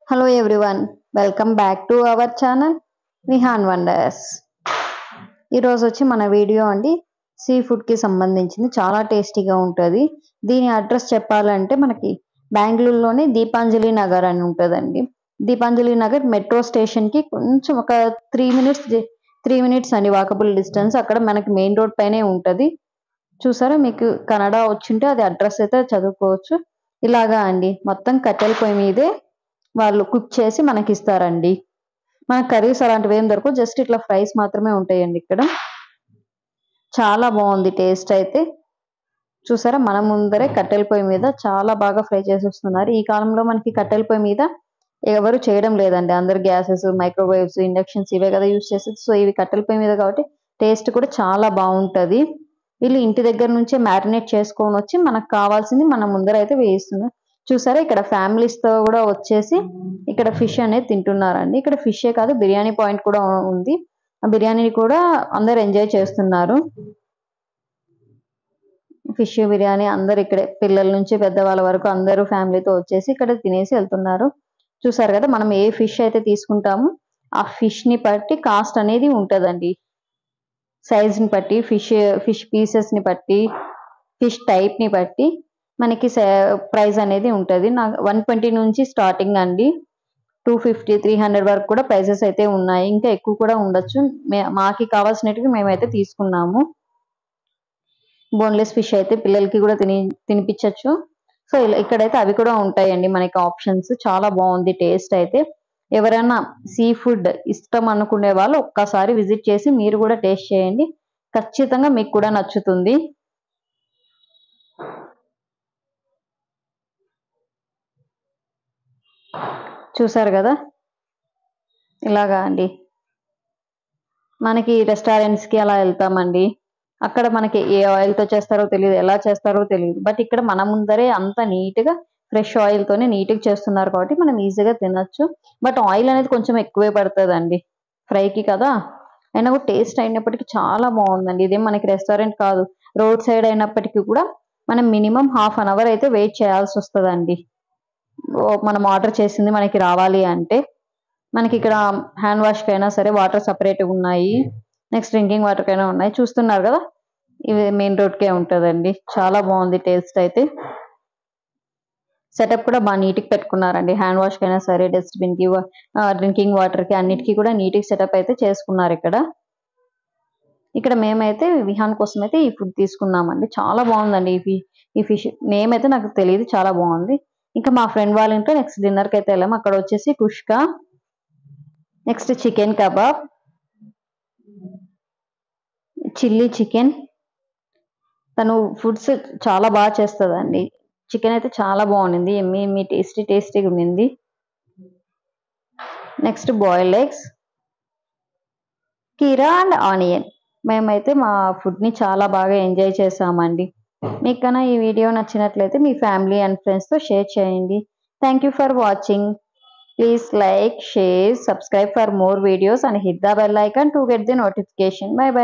hello everyone welcome back to our channel Vihan wonders ఈరోజు వచ్చి మన వీడియో అండి సీ ఫుడ్కి సంబంధించింది చాలా టేస్టీగా ఉంటుంది దీని అడ్రస్ చెప్పాలంటే మనకి బెంగళూరులోనే దీపాంజలి నగర్ అని ఉంటుందండి దీపాంజలి నగర్ మెట్రో స్టేషన్కి కొంచెం ఒక త్రీ మినిట్స్ త్రీ మినిట్స్ అండి వాకబుల్ డిస్టెన్స్ అక్కడ మనకి మెయిన్ రోడ్ పైనే ఉంటుంది చూసారా మీకు కన్నడ వచ్చింటే అది అడ్రస్ అయితే చదువుకోవచ్చు ఇలాగా అండి మొత్తం కట్టెల పొయ్యి మీదే వాళ్ళు కుక్ చేసి మనకి ఇస్తారండి మనకు కర్రీస్ అలాంటివి ఏం దొరకవు జస్ట్ ఇట్లా ఫ్రైస్ మాత్రమే ఉంటాయండి ఇక్కడ చాలా బాగుంది టేస్ట్ అయితే చూసారా మన ముందరే కట్టెల పొయ్యి మీద చాలా బాగా ఫ్రై చేసి వస్తున్నారు ఈ కాలంలో మనకి కట్టెల పొయ్యి మీద ఎవరు చేయడం లేదండి అందరు గ్యాసెస్ మైక్రోవేవ్స్ ఇండక్షన్స్ ఇవే కదా యూస్ చేసేది సో ఇవి కట్టెల పొయ్యి మీద కాబట్టి టేస్ట్ కూడా చాలా బాగుంటది వీళ్ళు ఇంటి దగ్గర నుంచే మ్యారినేట్ చేసుకొని వచ్చి మనకు కావాల్సింది మన ముందర అయితే వేయిస్తున్నారు చూసారా ఇక్కడ families తో కూడా వచ్చేసి ఇక్కడ ఫిష్ అనేది తింటున్నారండి ఇక్కడ ఫిషే కాదు బిర్యానీ పాయింట్ కూడా ఉంది ఆ బిర్యానీ కూడా అందరు ఎంజాయ్ చేస్తున్నారు ఫిష్ బిర్యానీ అందరు ఇక్కడే పిల్లల నుంచి పెద్దవాళ్ళ వరకు అందరూ ఫ్యామిలీతో వచ్చేసి ఇక్కడ తినేసి వెళ్తున్నారు చూసారు కదా మనం ఏ ఫిష్ అయితే తీసుకుంటామో ఆ ఫిష్ ని బట్టి కాస్ట్ అనేది ఉంటదండి సైజ్ ని బట్టి ఫిష్ ఫిష్ పీసెస్ ని బట్టి ఫిష్ టైప్ ని బట్టి మనకి ప్రైస్ అనేది ఉంటుంది నాకు వన్ ట్వంటీ నుంచి స్టార్టింగ్ అండి టూ ఫిఫ్టీ త్రీ హండ్రెడ్ వరకు కూడా ప్రైసెస్ అయితే ఉన్నాయి ఇంకా ఎక్కువ కూడా ఉండొచ్చు మే- మాకి కావాల్సినట్టుగా మేమైతే తీసుకున్నాము బోన్లెస్ ఫిష్ అయితే పిల్లలకి కూడా తిని తినిపించవచ్చు సో ఇలా ఇక్కడైతే అవి కూడా ఉంటాయండి మనకి ఆప్షన్స్ చాలా బాగుంది టేస్ట్ అయితే ఎవరైనా సీ ఫుడ్ ఇష్టం అనుకునే వాళ్ళు ఒక్కసారి విజిట్ చేసి మీరు కూడా టేస్ట్ చేయండి ఖచ్చితంగా మీకు కూడా నచ్చుతుంది చూసారు కదా ఇలాగా అండి మనకి రెస్టారెంట్స్ కి అలా వెళ్తామండి అక్కడ మనకి ఏ ఆయిల్ తో చేస్తారో తెలియదు ఎలా చేస్తారో తెలియదు బట్ ఇక్కడ మన ముందరే అంత నీట్ గా ఫ్రెష్ ఆయిల్ తోనే నీట్ గా చేస్తున్నారు కాబట్టి మనం ఈజీగా తినొచ్చు బట్ ఆయిల్ అనేది కొంచెం ఎక్కువే పడుతుందండి ఫ్రైకి కదా అయినా కూడా టేస్ట్ అయినప్పటికీ చాలా బాగుందండి ఇదేం మనకి రెస్టారెంట్ కాదు రోడ్ సైడ్ అయినప్పటికీ కూడా మనం మినిమం హాఫ్ అన్ అవర్ అయితే వెయిట్ చేయాల్సి వస్తుందండి ఓ మనం ఆర్డర్ చేసింది మనకి రావాలి అంటే మనకి ఇక్కడ హ్యాండ్ వాష్ కైనా సరే వాటర్ సపరేట్ ఉన్నాయి నెక్స్ట్ డ్రింకింగ్ వాటర్ కైనా ఉన్నాయి చూస్తున్నారు కదా ఇది మెయిన్ రోడ్ కే ఉంటుందండి చాలా బాగుంది టేస్ట్ అయితే సెటప్ కూడా బాగా నీట్గా పెట్టుకున్నారండి హ్యాండ్ వాష్ కైనా సరే డస్ట్బిన్ కి డ్రింకింగ్ వాటర్ కి అన్నిటికీ కూడా నీట్గా సెటప్ అయితే చేసుకున్నారు ఇక్కడ ఇక్కడ మేమైతే విహాన్ కోసం అయితే ఈ ఫుడ్ తీసుకున్నామండి చాలా బాగుందండి ఈ ఫి ఈ ఫిష్ నేమ్ అయితే నాకు తెలియదు చాలా బాగుంది ఇంకా మా ఫ్రెండ్ వాళ్ళ ఇంట్లో నెక్స్ట్ డిన్నర్ కి అయితే వెళ్ళాము అక్కడ వచ్చేసి kushka next chicken kebab chilli chicken తను ఫుడ్స్ చాలా బాగా చేస్తుందండి చికెన్ అయితే చాలా బాగుంది ఎమ్మి ఎమ్మి టేస్టీ టేస్టీగా ఉండింది నెక్స్ట్ బాయిల్డ్ ఎగ్స్ కీరా అండ్ ఆనియన్ మేమైతే మా ఫుడ్ ని చాలా బాగా ఎంజాయ్ చేసామండి మీకు కన్నా ఈ వీడియో నచ్చినట్లయితే మీ ఫ్యామిలీ అండ్ ఫ్రెండ్స్ తో షేర్ చేయండి thank you for watching please like share subscribe for more videos and hit the bell icon to get the notification bye by